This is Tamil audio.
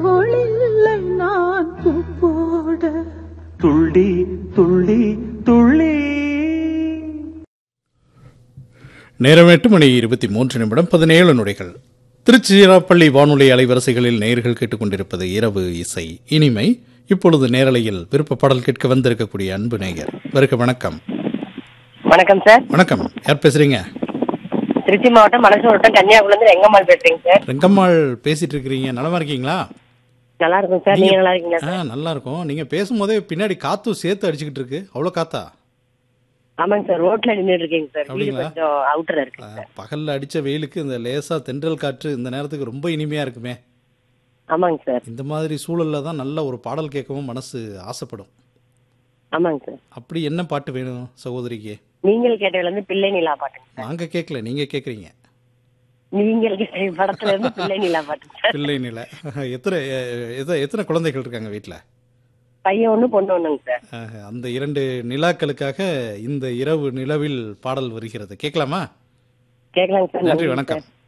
தோள் இல்லை நான் பூ போட துள்ளி துள்ளி துள்ளி நேரம் எட்டு மணி இருபத்தி மூன்று நிமிடம் பதினேழு நொடிகள் திருச்சிராப்பள்ளி வானொலி அலைவரிசைகளில் நேயர்கள் கேட்டுக்கொண்டிருப்பது இரவு இசை இனிமை இப்பொழுது நேரலையில் விருப்ப பாடல் கேட்க வந்திருக்கக்கூடிய அன்பு நேயர் வருக வணக்கம் வணக்கம் சார் வணக்கம் யார் பேசுறீங்க திருச்சி மாவட்டம் மனசு வட்டம் கன்னியாகுமரி எங்கம்மாள் பேசுறீங்க சார் ரெங்கம்மாள் பேசிட்டு இருக்கிறீங்க நலமா இருக்கீங்களா நல்லா இருக்கும் சார் நீங்க நல்லா இருக்கீங்களா ஆ நல்லா இருக்கும் நீங்க பேசும்போதே பின்னாடி காத்தும் சேர்த்து அடிச்சுக்கிட்டு இருக்கு அவ்வளோ காத்தா ஆமாங்க சார் ரோட்ல நின்றுட்டு இருக்கீங்க சார் வீடு அப்படிங்களா? கொஞ்சம் அவுட்டர்ல இருக்கு ஆ, பகல்ல அடிச்ச வெயிலுக்கு இந்த லேசா தென்றல் காற்று இந்த நேரத்துக்கு ரொம்ப இனிமையா இருக்குமே ஆமாங்க சார் இந்த மாதிரி சூழல்ல தான் நல்ல ஒரு பாடல் கேட்கவும் மனசு ஆசைப்படும் ஆமாங்க சார் அப்படி என்ன பாட்டு வேணும் சகோதரிக்கு நீங்கள் கேட்டதுல இருந்து பிள்ளை நிலா பாட்டுங்க சார் நாங்க கேட்கல நீங்க கேக்குறீங்க நீங்கள் கேட்ட படத்துல இருந்து பிள்ளை நிலா பாட்டுங்க சார் பிள்ளை நிலை எத்தனை எ- எத்த- எத்தனை குழந்தைகள் இருக்காங்க வீட்டில் பையன் ஒண்ணு பொண்ணு ஒண்ணுங்க சார் அந்த இரண்டு நிலாக்களுக்காக இந்த இரவு நிலவில் பாடல் வருகிறது கேட்கலாமா கேட்கலாங்க சார் நன்றி சார். வணக்கம்